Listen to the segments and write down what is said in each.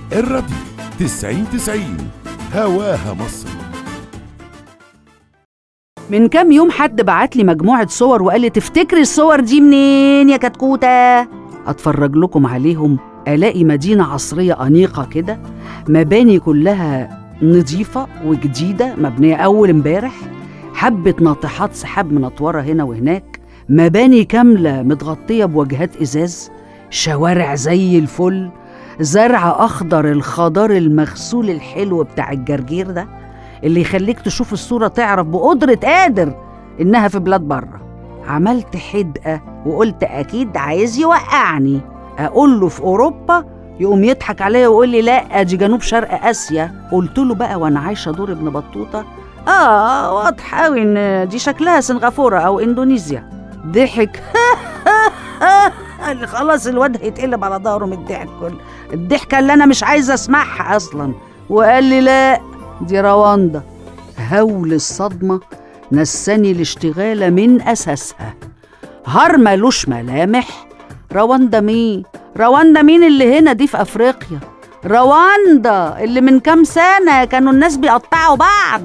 الراديو تسعين تسعين هواها مصر من كام يوم حد بعت لي مجموعة صور وقال لي تفتكري الصور دي منين يا كتكوتة؟ أتفرج لكم عليهم ألاقي مدينة عصرية أنيقة كده مباني كلها نظيفة وجديدة مبنية أول امبارح حبة ناطحات سحاب منطورة هنا وهناك مباني كاملة متغطية بواجهات إزاز شوارع زي الفل زرع أخضر الخضار المغسول الحلو بتاع الجرجير ده اللي يخليك تشوف الصورة تعرف بقدرة قادر إنها في بلاد بره عملت حدقة وقلت أكيد عايز يوقعني أقول له في أوروبا يقوم يضحك عليا ويقول لي لا دي جنوب شرق آسيا قلت له بقى وأنا عايشة دور ابن بطوطة آه واضح أوي إن دي شكلها سنغافورة أو إندونيسيا ضحك قال لي خلاص الواد هيتقلب على ظهره من الضحك كله الضحكة اللي أنا مش عايزة أسمعها أصلا وقال لي لا دي رواندا هول الصدمة نساني الاشتغالة من أساسها هار ملوش ملامح رواندا مين؟ رواندا مين اللي هنا دي في أفريقيا؟ رواندا اللي من كام سنة كانوا الناس بيقطعوا بعض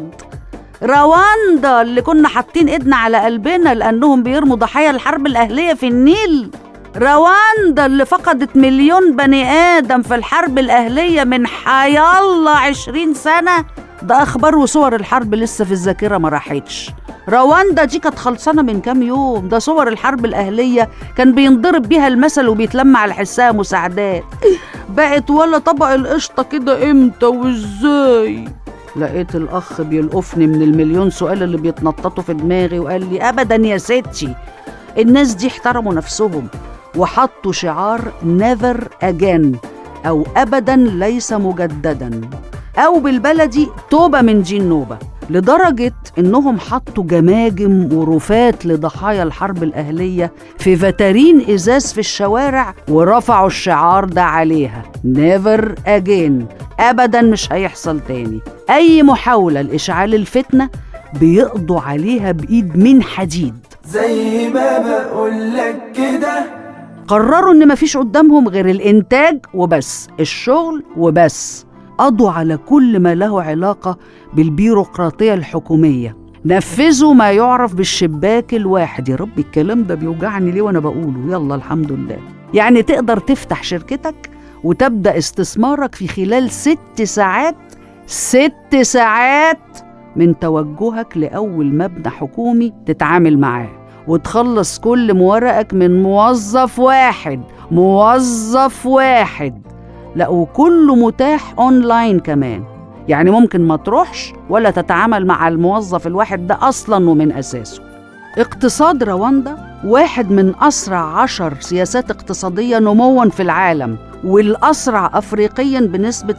رواندا اللي كنا حاطين ايدنا على قلبنا لأنهم بيرموا ضحايا الحرب الأهلية في النيل رواندا اللي فقدت مليون بني آدم في الحرب الأهلية من حيالله عشرين سنة ده أخبار وصور الحرب لسه في الذاكرة ما راحتش رواندا دي كانت خلصانة من كام يوم ده صور الحرب الأهلية كان بينضرب بيها المثل وبيتلم على حسها مساعدات بقت ولا طبق القشطة كده امتى وازاي لقيت الأخ بيلقفني من المليون سؤال اللي بيتنططوا في دماغي وقال لي أبدا يا ستي الناس دي احترموا نفسهم وحطوا شعار نيفر أجان أو أبدا ليس مجددا أو بالبلدي توبة من جين نوبة لدرجة إنهم حطوا جماجم ورفات لضحايا الحرب الأهلية في فترين إزاز في الشوارع ورفعوا الشعار ده عليها نيفر أجين أبدا مش هيحصل تاني أي محاولة لإشعال الفتنة بيقضوا عليها بإيد من حديد زي ما بقولك كده قرروا ان مفيش قدامهم غير الانتاج وبس الشغل وبس قضوا على كل ما له علاقه بالبيروقراطيه الحكوميه نفذوا ما يعرف بالشباك الواحد يا رب الكلام ده بيوجعني ليه وانا بقوله يلا الحمد لله يعني تقدر تفتح شركتك وتبدا استثمارك في خلال ست ساعات ست ساعات من توجهك لاول مبنى حكومي تتعامل معاه وتخلص كل مورقك من موظف واحد موظف واحد لا وكله متاح اونلاين كمان يعني ممكن ما تروحش ولا تتعامل مع الموظف الواحد ده اصلا ومن اساسه اقتصاد رواندا واحد من اسرع عشر سياسات اقتصاديه نموا في العالم والاسرع افريقيا بنسبه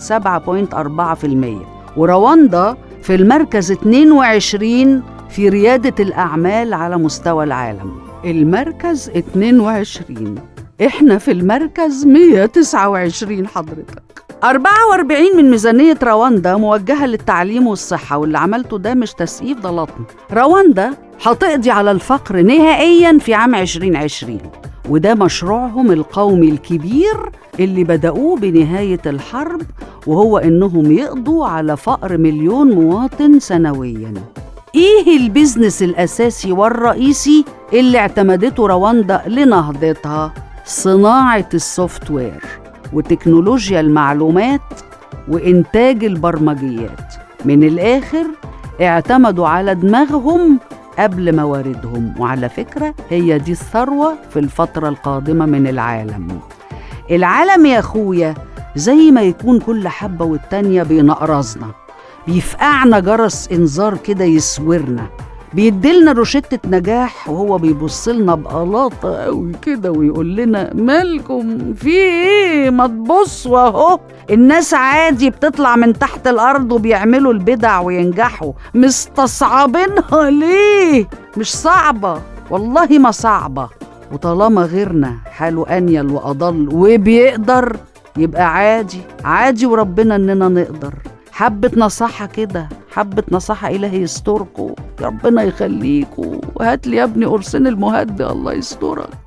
7.4% ورواندا في المركز 22 في ريادة الأعمال على مستوى العالم المركز 22 إحنا في المركز 129 حضرتك 44 من ميزانية رواندا موجهة للتعليم والصحة واللي عملته ده مش تسقيف ده لطم رواندا هتقضي على الفقر نهائيا في عام 2020 وده مشروعهم القومي الكبير اللي بدأوه بنهاية الحرب وهو إنهم يقضوا على فقر مليون مواطن سنوياً ايه البيزنس الاساسي والرئيسي اللي اعتمدته رواندا لنهضتها صناعه السوفت وير وتكنولوجيا المعلومات وانتاج البرمجيات من الاخر اعتمدوا على دماغهم قبل مواردهم وعلى فكره هي دي الثروه في الفتره القادمه من العالم العالم يا اخويا زي ما يكون كل حبه والتانيه بينقرصنا بيفقعنا جرس انذار كده يسورنا بيديلنا روشتة نجاح وهو بيبص لنا بقلاطة قوي كده ويقول لنا مالكم في ايه ما تبصوا اهو الناس عادي بتطلع من تحت الارض وبيعملوا البدع وينجحوا مستصعبينها ليه مش صعبة والله ما صعبة وطالما غيرنا حاله انيل واضل وبيقدر يبقى عادي عادي وربنا اننا نقدر حبة نصيحة كده حبة نصيحة إلهي يستركوا ربنا يخليكوا وهات لي يا ابني قرصين المهدي الله يسترك